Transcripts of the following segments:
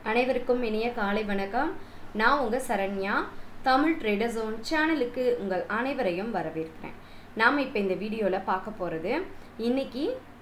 அனைவருக்கும் இனிய காலை வணக்கம் நான் உங்கள் சரண்யா தமிழ் ட்ரேடர் ஜோன் சேனலுக்கு உங்கள் அனைவரையும் வரவேற்கிறேன் நாம் இப்போ இந்த வீடியோவில் பார்க்க போகிறது இன்னைக்கு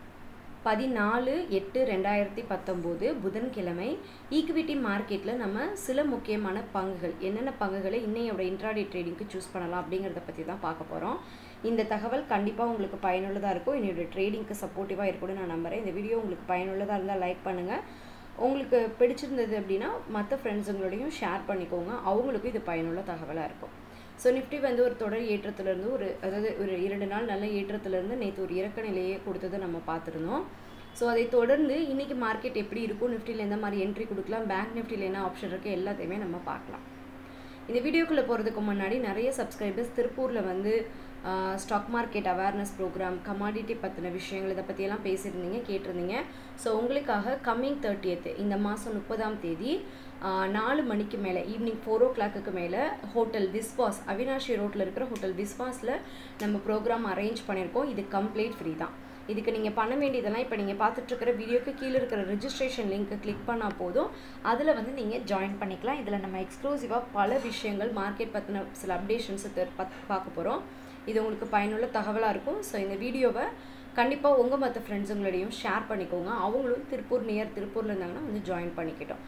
பதினாலு எட்டு ரெண்டாயிரத்தி பத்தொம்போது புதன்கிழமை ஈக்விட்டி மார்க்கெட்டில் நம்ம சில முக்கியமான பங்குகள் என்னென்ன பங்குகளை இன்னையோட இன்ட்ராடே ட்ரேடிங்க்கு சூஸ் பண்ணலாம் அப்படிங்கிறத பற்றி தான் பார்க்க போகிறோம் இந்த தகவல் கண்டிப்பாக உங்களுக்கு பயனுள்ளதாக இருக்கும் என்னோட ட்ரேடிங்க்கு சப்போர்ட்டிவாக இருக்கும்னு நான் நம்புகிறேன் இந்த வீடியோ உங்களுக்கு பயனுள்ளதாக இருந்தால் லைக் பண்ணுங்கள் உங்களுக்கு பிடிச்சிருந்தது அப்படின்னா மற்ற ஃப்ரெண்ட்ஸுங்களோடையும் ஷேர் பண்ணிக்கோங்க அவங்களுக்கும் இது பயனுள்ள தகவலாக இருக்கும் ஸோ நிஃப்டி வந்து ஒரு தொடர் ஏற்றத்துலேருந்து ஒரு அதாவது ஒரு இரண்டு நாள் நல்ல ஏற்றத்துலேருந்து நேற்று ஒரு இறக்க நிலையை கொடுத்ததை நம்ம பார்த்துருந்தோம் ஸோ அதை தொடர்ந்து இன்றைக்கி மார்க்கெட் எப்படி இருக்கும் நிஃப்டியில் எந்த மாதிரி என்ட்ரி கொடுக்கலாம் பேங்க் நிஃப்டியில் என்ன ஆப்ஷன் இருக்குது எல்லாத்தையுமே நம்ம பார்க்கலாம் இந்த வீடியோக்குள்ளே போகிறதுக்கு முன்னாடி நிறைய சப்ஸ்கிரைபர்ஸ் திருப்பூரில் வந்து stock market awareness program commodity பற்றின விஷயங்கள் இதை பற்றியெல்லாம் பேசியிருந்தீங்க கேட்டிருந்தீங்க ஸோ உங்களுக்காக கம்மிங் தேர்ட்டியத்து இந்த மாதம் முப்பதாம் தேதி நாலு மணிக்கு மேலே ஈவினிங் ஃபோர் ஓ கிளாக்கு மேலே ஹோட்டல் விஸ்வாஸ் அவினாஷி ரோட்டில் இருக்கிற ஹோட்டல் விஸ்வாஸில் நம்ம ப்ரோக்ராம் அரேஞ்ச் பண்ணியிருக்கோம் இது கம்ப்ளீட் ஃப்ரீ தான் இதுக்கு நீங்கள் பண்ண வேண்டியதெல்லாம் இப்போ நீங்கள் பார்த்துட்ருக்கிற வீடியோக்கு கீழே இருக்கிற ரிஜிஸ்ட்ரேஷன் லிங்க்கை கிளிக் பண்ணால் போதும் அதில் வந்து நீங்கள் ஜாயின் பண்ணிக்கலாம் இதில் நம்ம எக்ஸ்க்ளூசிவாக பல விஷயங்கள் மார்க்கெட் பற்றின சில அப்டேஷன்ஸை பத் பார்க்க போகிறோம் இது உங்களுக்கு பயனுள்ள தகவலாக இருக்கும் ஸோ இந்த வீடியோவை கண்டிப்பாக உங்கள் மற்ற ஃப்ரெண்ட்ஸுங்களோடையும் ஷேர் பண்ணிக்கோங்க அவங்களும் திருப்பூர் நியர் திருப்பூரில் இருந்தாங்கன்னா வந்து ஜாயின் பண்ணிக்கிட்டோம்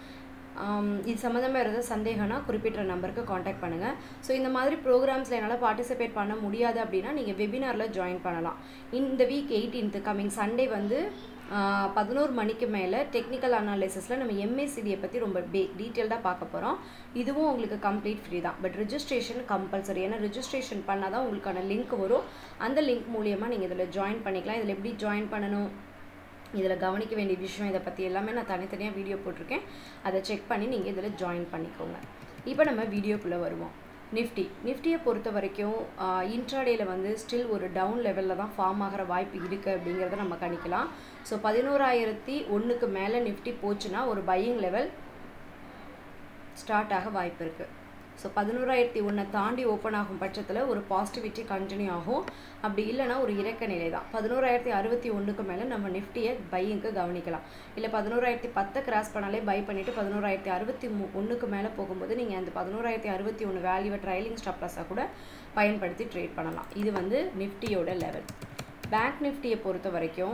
இது சம்மந்தமாக ஏதாவது சந்தேகம்னா குறிப்பிட்ட நம்பருக்கு காண்டாக்ட் பண்ணுங்கள் ஸோ இந்த மாதிரி ப்ரோக்ராம்ஸில் என்னால் பார்ட்டிசிபேட் பண்ண முடியாது அப்படின்னா நீங்கள் வெபினாரில் ஜாயின் பண்ணலாம் இந்த வீக் எயிட்டீன்த்து கம்மிங் சண்டே வந்து பதினோரு மணிக்கு மேலே டெக்னிக்கல் அனாலிசிஸில் நம்ம எம்ஏசிடியை பற்றி ரொம்ப பே டீட்டெயில்டாக பார்க்க போகிறோம் இதுவும் உங்களுக்கு கம்ப்ளீட் ஃப்ரீ தான் பட் ரிஜிஸ்ட்ரேஷன் கம்பல்சரி ஏன்னா ரிஜிஸ்ட்ரேஷன் பண்ணால் தான் உங்களுக்கான லிங்க் வரும் அந்த லிங்க் மூலியமாக நீங்கள் இதில் ஜாயின் பண்ணிக்கலாம் இதில் எப்படி ஜாயின் பண்ணணும் இதில் கவனிக்க வேண்டிய விஷயம் இதை பற்றி எல்லாமே நான் தனித்தனியாக வீடியோ போட்டிருக்கேன் அதை செக் பண்ணி நீங்கள் இதில் ஜாயின் பண்ணிக்கோங்க இப்போ நம்ம வீடியோக்குள்ளே வருவோம் நிஃப்டி நிஃப்டியை பொறுத்த வரைக்கும் இன்ட்ராடேயில் வந்து ஸ்டில் ஒரு டவுன் லெவலில் தான் ஃபார்ம் ஆகிற வாய்ப்பு இருக்குது அப்படிங்கிறத நம்ம கணிக்கலாம் ஸோ பதினோராயிரத்தி ஒன்றுக்கு மேலே நிஃப்டி போச்சுன்னா ஒரு பையிங் லெவல் ஸ்டார்ட் ஆக வாய்ப்பு இருக்குது ஸோ பதினோராயிரத்தி ஒன்றை தாண்டி ஓப்பன் ஆகும் பட்சத்தில் ஒரு பாசிட்டிவிட்டி கண்டினியூ ஆகும் அப்படி இல்லைனா ஒரு இறக்க நிலை தான் பதினோராயிரத்தி அறுபத்தி ஒன்றுக்கு மேலே நம்ம நிஃப்டியை பையிங்க்கு கவனிக்கலாம் இல்லை பதினோராயிரத்தி பத்தை கிராஸ் பண்ணாலே பை பண்ணிவிட்டு பதினோராயிரத்தி அறுபத்தி மூ ஒன்றுக்கு மேலே போகும்போது நீங்கள் அந்த பதினோராயிரத்தி அறுபத்தி ஒன்று வேல்யூவை ட்ரைலிங் ஸ்டாப்லாஸாக கூட பயன்படுத்தி ட்ரேட் பண்ணலாம் இது வந்து நிஃப்டியோட லெவல் பேங்க் நிஃப்டியை பொறுத்த வரைக்கும்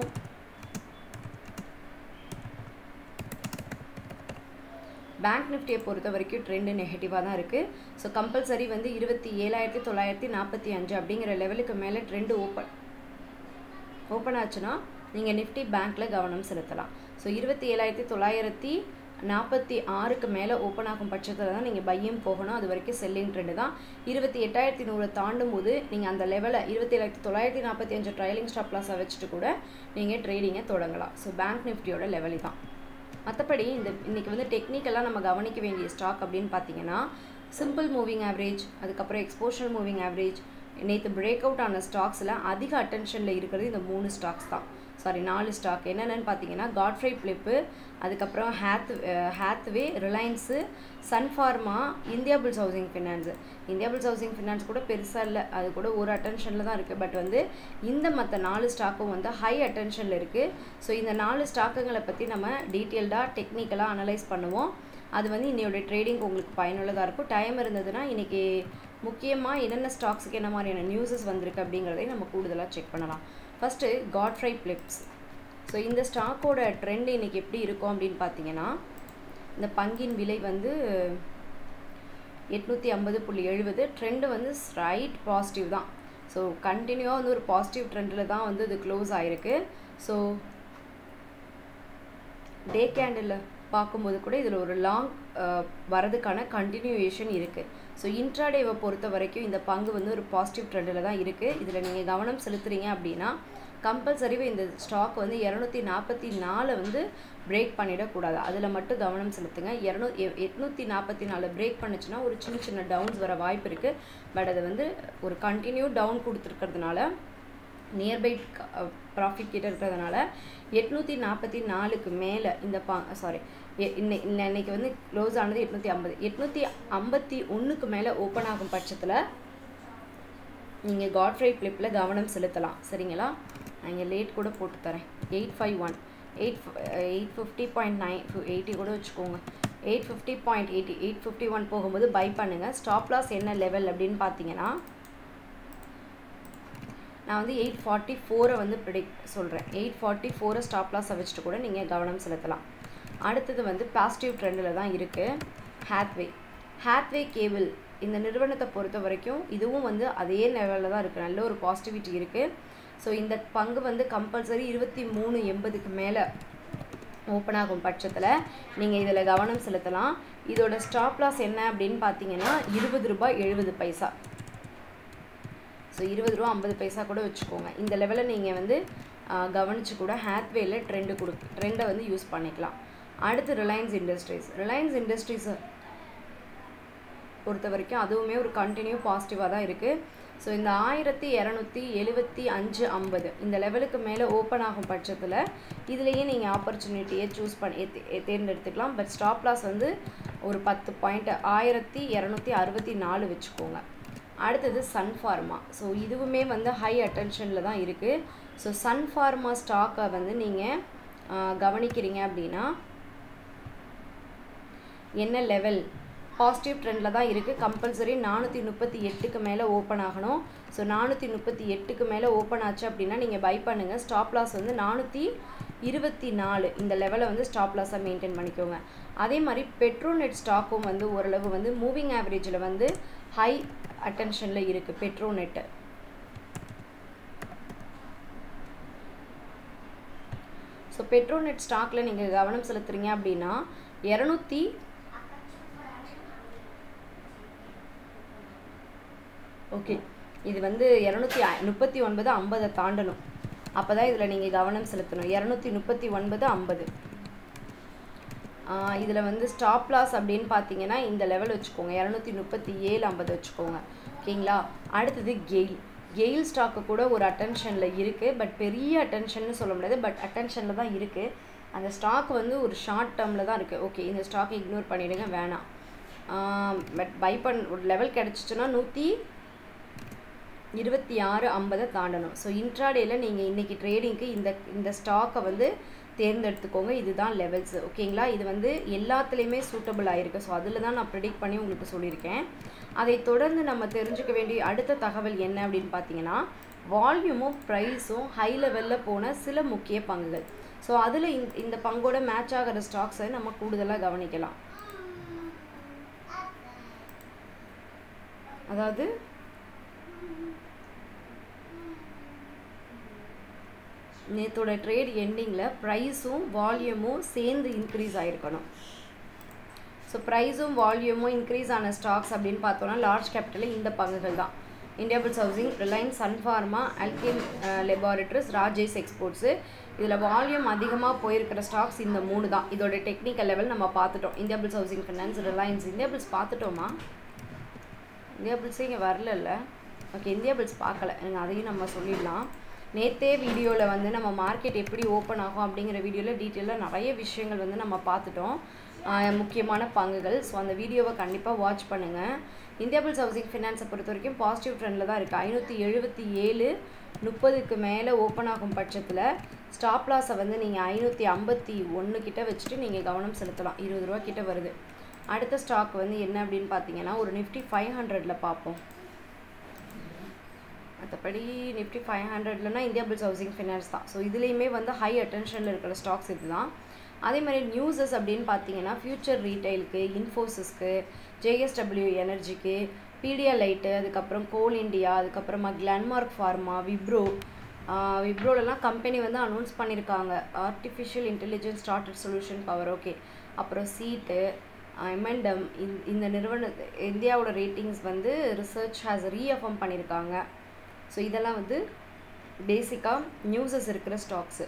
பேங்க் நிஃப்டியை பொறுத்த வரைக்கும் ட்ரெண்டு நெகட்டிவாக தான் இருக்குது ஸோ கம்பல்சரி வந்து இருபத்தி ஏழாயிரத்தி தொள்ளாயிரத்தி நாற்பத்தி அஞ்சு அப்படிங்கிற லெவலுக்கு மேலே ட்ரெண்டு ஓப்பன் ஓப்பன் ஆச்சுன்னா நீங்கள் நிஃப்டி பேங்க்கில் கவனம் செலுத்தலாம் ஸோ இருபத்தி ஏழாயிரத்தி தொள்ளாயிரத்தி நாற்பத்தி ஆறுக்கு மேலே ஓப்பன் ஆகும் பட்சத்தில் தான் நீங்கள் பையும் போகணும் அது வரைக்கும் செல்லிங் ட்ரெண்டு தான் இருபத்தி எட்டாயிரத்தி நூறு தாண்டும் போது நீங்கள் அந்த லெவலில் இருபத்தி ஏழாயிரத்தி தொள்ளாயிரத்தி நாற்பத்தி அஞ்சு ட்ரைலிங் ஸ்டாப் லாஸை வச்சுட்டு கூட நீங்கள் ட்ரேடிங்கை தொடங்கலாம் ஸோ பேங்க் நிஃப்டியோட லெவலி தான் மற்றபடி இந்த இன்றைக்கி வந்து டெக்னிக்கலாக நம்ம கவனிக்க வேண்டிய ஸ்டாக் அப்படின்னு பார்த்தீங்கன்னா சிம்பிள் மூவிங் ஆவரேஜ் அதுக்கப்புறம் எக்ஸ்போஷனல் மூவிங் ஆவரேஜ் நேற்று பிரேக் அவுட் ஆன ஸ்டாக்ஸில் அதிக அட்டென்ஷனில் இருக்கிறது இந்த மூணு ஸ்டாக்ஸ் தான் சாரி நாலு ஸ்டாக் என்னென்னு பார்த்தீங்கன்னா காட்ஃப்ரை ஃப்ளிப்பு அதுக்கப்புறம் Hath Hathway Reliance Sun Pharma Indiabulls housing finance Indiabulls housing finance கூட பெருசாக இல்லை அது கூட ஒரு அட்டென்ஷனில் தான் இருக்குது பட் வந்து இந்த மற்ற நாலு ஸ்டாக்கும் வந்து ஹை அட்டென்ஷனில் இருக்குது ஸோ இந்த நாலு ஸ்டாக்குங்களை பற்றி நம்ம டீட்டெயில்டாக டெக்னிக்கலாக அனலைஸ் பண்ணுவோம் அது வந்து இன்னையோட ட்ரேடிங் உங்களுக்கு பயனுள்ளதாக இருக்கும் டைம் இருந்ததுன்னா இன்றைக்கி முக்கியமாக என்னென்ன ஸ்டாக்ஸுக்கு என்ன மாதிரியான நியூஸஸ் வந்திருக்கு அப்படிங்கிறதையும் நம்ம கூடுதலாக செக் பண்ணலாம் ஃபஸ்ட்டு காட்ஃப்ரை ஃப்ளிப்ஸ் ஸோ இந்த ஸ்டாக்கோட ட்ரெண்ட் இன்றைக்கி எப்படி இருக்கும் அப்படின்னு பார்த்தீங்கன்னா இந்த பங்கின் விலை வந்து எட்நூற்றி ஐம்பது புள்ளி எழுபது ட்ரெண்டு வந்து ஸ்ட்ரைட் பாசிட்டிவ் தான் ஸோ கண்டினியூவாக வந்து ஒரு பாசிட்டிவ் ட்ரெண்டில் தான் வந்து இது க்ளோஸ் ஆகிருக்கு ஸோ டே கேண்டில் பார்க்கும்போது கூட இதில் ஒரு லாங் வரதுக்கான கண்டினியூவேஷன் இருக்குது ஸோ இன்ட்ராடேவை பொறுத்த வரைக்கும் இந்த பங்கு வந்து ஒரு பாசிட்டிவ் ட்ரெண்டில் தான் இருக்குது இதில் நீங்கள் கவனம் செலுத்துறீங்க அப்படின்னா கம்பல்சரிவாக இந்த ஸ்டாக் வந்து இரநூத்தி நாற்பத்தி நாலு வந்து பிரேக் பண்ணிடக்கூடாது அதில் மட்டும் கவனம் செலுத்துங்க இரநூ எட்நூற்றி நாற்பத்தி நாலு பிரேக் பண்ணுச்சுன்னா ஒரு சின்ன சின்ன டவுன்ஸ் வர வாய்ப்பு இருக்குது பட் அது வந்து ஒரு கண்டினியூ டவுன் கொடுத்துருக்கிறதுனால நியர்பை ப்ராஃபிட் கிட்ட இருக்கிறதுனால எட்நூற்றி நாற்பத்தி நாலுக்கு மேலே இந்த பா சாரி இன்னை இன்னைக்கு வந்து க்ளோஸ் ஆனது எட்நூற்றி ஐம்பது எட்நூற்றி ஐம்பத்தி ஒன்றுக்கு மேலே ஓப்பன் ஆகும் பட்சத்தில் நீங்கள் காட்ஃப்ரை ஃப்ளிப்பில் கவனம் செலுத்தலாம் சரிங்களா நான் இங்கே லேட் கூட போட்டு தரேன் eight five one eight eight fifty point nine eighty கூட வச்சுக்கோங்க eight fifty point eighty eight fifty one போகும்போது பை பண்ணுங்கள் ஸ்டாப் லாஸ் என்ன லெவல் அப்படின்னு பார்த்தீங்கன்னா நான் வந்து எயிட் ஃபார்ட்டி ஃபோரை வந்து ப்ரிடிக்ட் சொல்கிறேன் எயிட் ஃபார்ட்டி ஃபோரை ஸ்டாப் லாஸை வச்சுட்டு கூட நீங்கள் கவனம் செலுத்தலாம் அடுத்தது வந்து பாசிட்டிவ் ட்ரெண்டில் தான் இருக்குது ஹேத்வே ஹேத்வே கேபிள் இந்த நிறுவனத்தை பொறுத்த வரைக்கும் இதுவும் வந்து அதே லெவலில் தான் இருக்குது நல்ல ஒரு பாசிட்டிவிட்டி இருக்குது ஸோ இந்த பங்கு வந்து கம்பல்சரி இருபத்தி மூணு எண்பதுக்கு மேலே ஓப்பன் ஆகும் பட்சத்தில் நீங்கள் இதில் கவனம் செலுத்தலாம் இதோட ஸ்டாப் லாஸ் என்ன அப்படின்னு பார்த்தீங்கன்னா இருபது ரூபாய் எழுபது பைசா ஸோ இருபது ரூபா ஐம்பது பைசா கூட வச்சுக்கோங்க இந்த லெவலில் நீங்கள் வந்து கவனித்து கூட ஹேத்வேல ட்ரெண்டு கொடு ட்ரெண்டை வந்து யூஸ் பண்ணிக்கலாம் அடுத்து ரிலையன்ஸ் இண்டஸ்ட்ரீஸ் ரிலையன்ஸ் இண்டஸ்ட்ரீஸை பொறுத்த வரைக்கும் அதுவுமே ஒரு கண்டினியூ பாசிட்டிவாக தான் இருக்குது ஸோ இந்த ஆயிரத்தி இரநூத்தி எழுபத்தி அஞ்சு ஐம்பது இந்த லெவலுக்கு மேலே ஓப்பன் ஆகும் பட்சத்தில் இதுலேயே நீங்கள் ஆப்பர்ச்சுனிட்டியை சூஸ் பண்ணி தேர்ந்தெடுத்துக்கலாம் பட் ஸ்டாப் லாஸ் வந்து ஒரு பத்து பாயிண்ட் ஆயிரத்தி இரநூத்தி அறுபத்தி நாலு வச்சுக்கோங்க அடுத்தது சன் ஃபார்மா ஸோ இதுவுமே வந்து ஹை அட்டென்ஷனில் தான் இருக்குது ஸோ சன் ஃபார்மா ஸ்டாக்கை வந்து நீங்கள் கவனிக்கிறீங்க அப்படின்னா என்ன லெவல் பாசிட்டிவ் ட்ரெண்டில் தான் இருக்குது கம்பல்சரி நானூற்றி முப்பத்தி எட்டுக்கு மேலே ஓப்பன் ஆகணும் ஸோ நானூற்றி முப்பத்தி எட்டுக்கு மேலே ஓப்பன் ஆச்சு அப்படின்னா நீங்கள் பை பண்ணுங்கள் ஸ்டாப் லாஸ் வந்து நானூற்றி இருபத்தி நாலு இந்த லெவலை வந்து ஸ்டாப் லாஸாக மெயின்டைன் பண்ணிக்கோங்க அதே மாதிரி பெட்ரோநெட் ஸ்டாக்கும் வந்து ஓரளவு வந்து மூவிங் ஆவரேஜில் வந்து ஹை அட்டென்ஷனில் இருக்குது பெட்ரோநெட்டு ஸோ பெட்ரோநெட் ஸ்டாக்கில் நீங்கள் கவனம் செலுத்துறீங்க அப்படின்னா இரநூத்தி ஓகே இது வந்து இரநூத்தி முப்பத்தி ஒன்பது ஐம்பதை தாண்டணும் அப்போ தான் இதில் நீங்கள் கவனம் செலுத்தணும் இரநூத்தி முப்பத்தி ஒன்பது ஐம்பது இதில் வந்து ஸ்டாப் லாஸ் அப்படின்னு பார்த்தீங்கன்னா இந்த லெவல் வச்சுக்கோங்க இரநூத்தி முப்பத்தி ஏழு ஐம்பது வச்சுக்கோங்க ஓகேங்களா அடுத்தது கெயில் கெயில் ஸ்டாக்கு கூட ஒரு அட்டென்ஷனில் இருக்குது பட் பெரிய அட்டென்ஷன் சொல்ல முடியாது பட் அட்டென்ஷனில் தான் இருக்குது அந்த ஸ்டாக் வந்து ஒரு ஷார்ட் டேர்மில் தான் இருக்குது ஓகே இந்த ஸ்டாக்கை இக்னோர் பண்ணிவிடுங்க வேணாம் பட் பை பண் ஒரு லெவல் கிடச்சிச்சின்னா நூற்றி இருபத்தி ஆறு ஐம்பதை தாண்டணும் ஸோ இன்ட்ராடேயில் நீங்கள் இன்றைக்கி ட்ரேடிங்க்கு இந்த இந்த ஸ்டாக்கை வந்து தேர்ந்தெடுத்துக்கோங்க இதுதான் லெவல்ஸ் ஓகேங்களா இது வந்து எல்லாத்துலேயுமே சூட்டபிள் ஆகிருக்கு ஸோ அதில் தான் நான் ப்ரிடிக்ட் பண்ணி உங்களுக்கு சொல்லியிருக்கேன் அதை தொடர்ந்து நம்ம தெரிஞ்சுக்க வேண்டிய அடுத்த தகவல் என்ன அப்படின்னு பார்த்தீங்கன்னா வால்யூமும் ப்ரைஸும் ஹை லெவலில் போன சில முக்கிய பங்குகள் ஸோ அதில் இந்த இந்த பங்கோட மேட்ச் ஆகிற ஸ்டாக்ஸை நம்ம கூடுதலாக கவனிக்கலாம் அதாவது நேற்றோட ட்ரேட் எண்டிங்கில் ப்ரைஸும் வால்யூமும் சேர்ந்து இன்க்ரீஸ் ஆகிருக்கணும் ஸோ ப்ரைஸும் வால்யூமும் இன்க்ரீஸ் ஆன ஸ்டாக்ஸ் அப்படின்னு பார்த்தோன்னா லார்ஜ் கேபிட்டலில் இந்த பங்குகள் தான் Indiabulls housing Reliance Sun Pharma Alkem laboratories Rajesh exports இதில் வால்யூம் அதிகமாக போயிருக்கிற ஸ்டாக்ஸ் இந்த மூணு தான் இதோட டெக்னிக்கல் லெவல் நம்ம பார்த்துட்டோம் Indiabulls housing finance Reliance Indiabulls பார்த்துட்டோமா இந்தியாபிள்ஸே இங்கே வரல ஓகே இந்தியாபிள்ஸ் பார்க்கல எனக்கு அதையும் நம்ம சொல்லிடலாம் நேற்றே வீடியோவில் வந்து நம்ம மார்க்கெட் எப்படி ஓப்பன் ஆகும் அப்படிங்கிற வீடியோவில் டீட்டெயிலாக நிறைய விஷயங்கள் வந்து நம்ம பார்த்துட்டோம் முக்கியமான பங்குகள் ஸோ அந்த வீடியோவை கண்டிப்பாக வாட்ச் பண்ணுங்கள் இந்தியாபிள்ஸ் ஹவுசிங் ஃபினான்ஸை பொறுத்த வரைக்கும் பாசிட்டிவ் ட்ரெண்டில் தான் இருக்குது ஐநூற்றி எழுபத்தி ஏழு முப்பதுக்கு மேலே ஓப்பன் ஆகும் பட்சத்தில் ஸ்டாப் லாஸை வந்து நீங்கள் ஐநூற்றி ஐம்பத்தி ஒன்று கிட்ட வச்சுட்டு நீங்கள் கவனம் செலுத்தலாம் இருபது ரூபா கிட்ட வருது அடுத்த ஸ்டாக் வந்து என்ன அப்படின்னு பார்த்தீங்கன்னா ஒரு நிஃப்டி ஃபைவ் ஹண்ட்ரடில் பார்ப்போம் மற்றபடி நிஃப்டி ஃபைவ் ஹண்ட்ரட்லனா இந்தியா பில்ஸ் ஹவுசிங் ஃபினான்ஸ் தான் ஸோ இதுலேயுமே வந்து ஹை அட்டென்ஷனில் இருக்கிற ஸ்டாக்ஸ் இது தான் அதே மாதிரி நியூஸஸ் அப்படின்னு பார்த்தீங்கன்னா ஃப்யூச்சர் ரீட்டைலுக்கு இன்ஃபோசிஸ்க்கு ஜேஎஸ்டபிள்யூ எனர்ஜிக்கு பீடியா லைட்டு அதுக்கப்புறம் கோல் இண்டியா அதுக்கப்புறமா கிளான்மார்க் ஃபார்மா விப்ரோ விப்ரோலலாம் கம்பெனி வந்து அனௌன்ஸ் பண்ணியிருக்காங்க artificial intelligence started solution power okay அப்புறம் சீட்டு எம்என்டம் இந்த நிறுவன இந்தியாவோட ரேட்டிங்ஸ் வந்து ரிசர்ச் ஹேஸ் ரீஅஃபர்ம் பண்ணியிருக்காங்க ஸோ இதெல்லாம் வந்து பேசிக்காக நியூஸஸ் இருக்கிற ஸ்டாக்ஸு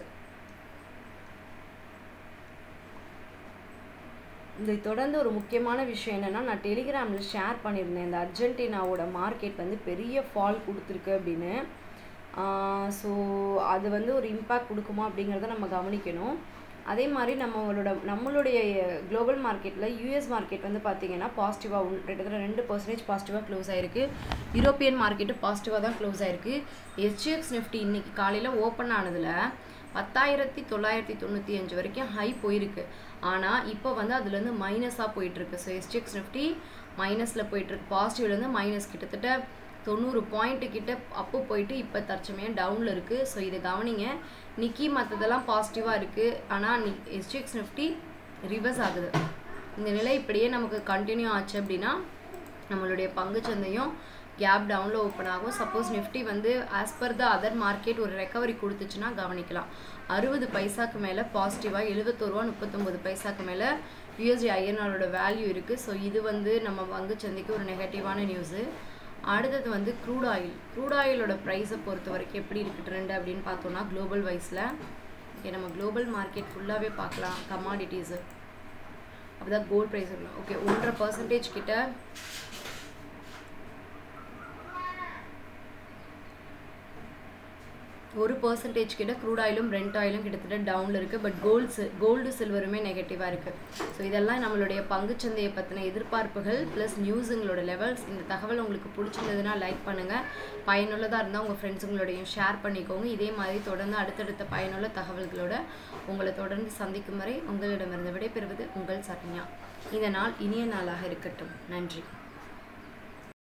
இதை தொடர்ந்து ஒரு முக்கியமான விஷயம் என்னென்னா நான் டெலிகிராமில் ஷேர் பண்ணியிருந்தேன் இந்த அர்ஜென்டினாவோட மார்க்கெட் வந்து பெரிய ஃபால் கொடுத்துருக்கு அப்படின்னு ஸோ அது வந்து ஒரு இம்பேக்ட் கொடுக்குமா அப்படிங்கிறத நம்ம கவனிக்கணும் அதே மாதிரி நம்மளோட நம்மளுடைய குளோபல் மார்க்கெட்டில் யூஎஸ் மார்க்கெட் வந்து பார்த்திங்கன்னா பாசிட்டிவாக கிட்டத்தட்ட ரெண்டு பர்சன்டேஜ் பாசிட்டிவாக க்ளோஸ் ஆகிருக்கு யூரோப்பியன் மார்க்கெட்டு பாசிட்டிவாக தான் க்ளோஸ் ஆகிருக்கு எஸ்ஜிஎக்ஸ் நிஃப்டி இன்றைக்கி காலையில் ஓப்பன் ஆனதில் பத்தாயிரத்தி தொள்ளாயிரத்தி தொண்ணூற்றி அஞ்சு வரைக்கும் ஹை போயிருக்கு ஆனால் இப்போ வந்து அதுலேருந்து மைனஸாக போயிட்டுருக்கு ஸோ எஸ்டிஎக்ஸ் நிஃப்டி மைனஸில் போயிட்டுருக்கு பாசிட்டிவ்லேருந்து மைனஸ் கிட்டத்தட்ட தொண்ணூறு பாயிண்ட்டு கிட்ட அப்பு போயிட்டு இப்போ தற்சமயம் டவுனில் இருக்குது ஸோ இதை கவனிங்க நிக்கி மற்றதெல்லாம் பாசிட்டிவாக இருக்குது ஆனால் நி எஸ்டிஎக்ஸ் நிஃப்டி ரிவர்ஸ் ஆகுது இந்த நிலை இப்படியே நமக்கு கண்டினியூ ஆச்சு அப்படின்னா நம்மளுடைய பங்குச்சந்தையும் கேப் டவுனில் ஓப்பன் ஆகும் சப்போஸ் நிஃப்டி வந்து as per the other market ஒரு ரெக்கவரி கொடுத்துச்சுன்னா கவனிக்கலாம் அறுபது பைசாக்கு மேலே பாசிட்டிவாக எழுபத்தோருவா முப்பத்தொம்பது பைசாக்கு மேலே யூஎஸ்டி ஐஎன்ஆரோட வேல்யூ இருக்குது ஸோ இது வந்து நம்ம பங்குச்சந்தைக்கு ஒரு நெகட்டிவான நியூஸு அடுத்தது வந்து க்ரூட் ஆயில் க்ரூட் ஆயிலோட ப்ரைஸை பொறுத்த வரைக்கும் எப்படி இருக்குது ட்ரெண்ட் அப்படின்னு பார்த்தோன்னா குளோபல் வைஸில் ஓகே நம்ம குளோபல் மார்க்கெட் ஃபுல்லாகவே பார்க்கலாம் கமாடிட்டிஸு அப்போதான் கோல்ட் ப்ரைஸ் ஓகே ஒன்றரை பர்சன்டேஜ் கிட்ட ஒரு பர்சன்டேஜ் கிட்ட க்ரூட் ஆயிலும் பிரெண்ட் ஆயிலும் கிட்டத்தட்ட டவுனில் இருக்குது பட் கோல்ட்ஸ் கோல்டு சில்வருமே நெகட்டிவாக இருக்குது ஸோ இதெல்லாம் நம்மளுடைய பங்குச்சந்தையை பற்றின எதிர்பார்ப்புகள் ப்ளஸ் நியூஸுங்களோட லெவல்ஸ் இந்த தகவல் உங்களுக்கு பிடிச்சிருந்ததுன்னா லைக் பண்ணுங்கள் பயனுள்ளதாக இருந்தால் உங்கள் ஃப்ரெண்ட்ஸுங்களோடையும் ஷேர் பண்ணிக்கோங்க இதே மாதிரி தொடர்ந்து அடுத்தடுத்த பயனுள்ள தகவல்களோட உங்களை தொடர்ந்து சந்திக்கும் வரை உங்களிடமிருந்து விடைபெறுவது உங்கள் சரண்யா இந்த நாள் இனிய நாளாக இருக்கட்டும் நன்றி